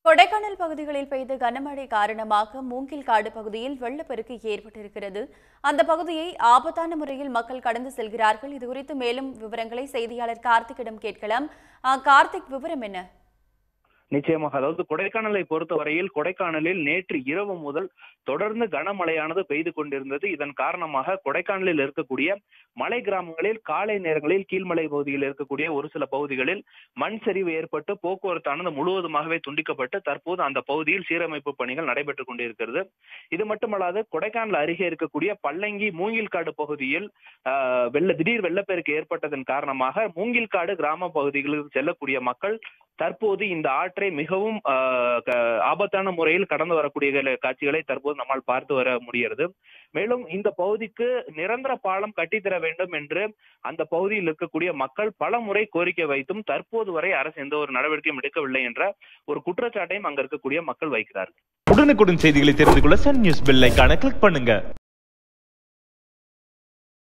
கொடைக்கானல் பகுதிகளில் பெய்த கனமழை காரணமாக மூங்கில்காடு பகுதியில் வெள்ளப்பெருக்கு ஏற்பட்டிருக்கிறது அந்த பகுதியை ஆபத்தான முறையில் மக்கள் கடந்து செல்கிறார்கள் இது குறித்து மேலும் விவரங்களை செய்தியாளர் கார்த்திக்கிடம் கேட்கலாம் ஆ, கார்த்திக் விவரம் என்ன நிச்சயமாக அதாவது கொடைக்கானலை பொறுத்தவரையில் கொடைக்கானலில் நேற்று இரவு முதல் தொடர்ந்து கனமழையானது பெய்து கொண்டிருந்தது இதன் காரணமாக கொடைக்கானலில் இருக்கக்கூடிய மலை கிராமங்களில் காலை நேரங்களில் கீழ்மலை பகுதியில் இருக்கக்கூடிய ஒரு சில பகுதிகளில் மண் சரிவு ஏற்பட்டு போக்குவரத்தானது முழுவதுமாகவே துண்டிக்கப்பட்டு தற்போது அந்த பகுதியில் சீரமைப்பு பணிகள் நடைபெற்றுக் கொண்டிருக்கிறது இது மட்டுமல்லாது கொடைக்கானல் அருகே இருக்கக்கூடிய பல்லங்கி மூங்கில்காடு பகுதியில் ஆஹ், வெள்ள திடீர் வெள்ளப்பெருக்கு ஏற்பட்டதன் காரணமாக மூங்கில்காடு கிராம பகுதிகளுக்கு செல்லக்கூடிய மக்கள் தற்போது இந்த ஆற்றை மிகவும் ஆஹ், க- ஆபத்தான முறையில் கடந்து வரக்கூடிய க- காட்சிகளை தற்போது நம்மால் பார்த்து வர முடிகிறது மேலும் இந்த பகுதிக்கு நிரந்தர பாலம் கட்டித்தர வேண்டும் என்று அந்த பகுதியில் இருக்கக்கூடிய மக்கள் பல முறை கோரிக்கை வைத்தும் தற்போது வரை அரசு எந்த ஒரு நடவடிக்கையும் எடுக்கவில்லை என்ற ஒரு குற்றச்சாட்டையும் அங்க இருக்கக்கூடிய மக்கள் வைக்கிறார்கள் உடனுக்குடன் செய்திகளை தெரிந்து கொள்ள சன் நியூஸ் பெல் ஐகானை கிளிக் பண்ணுங்க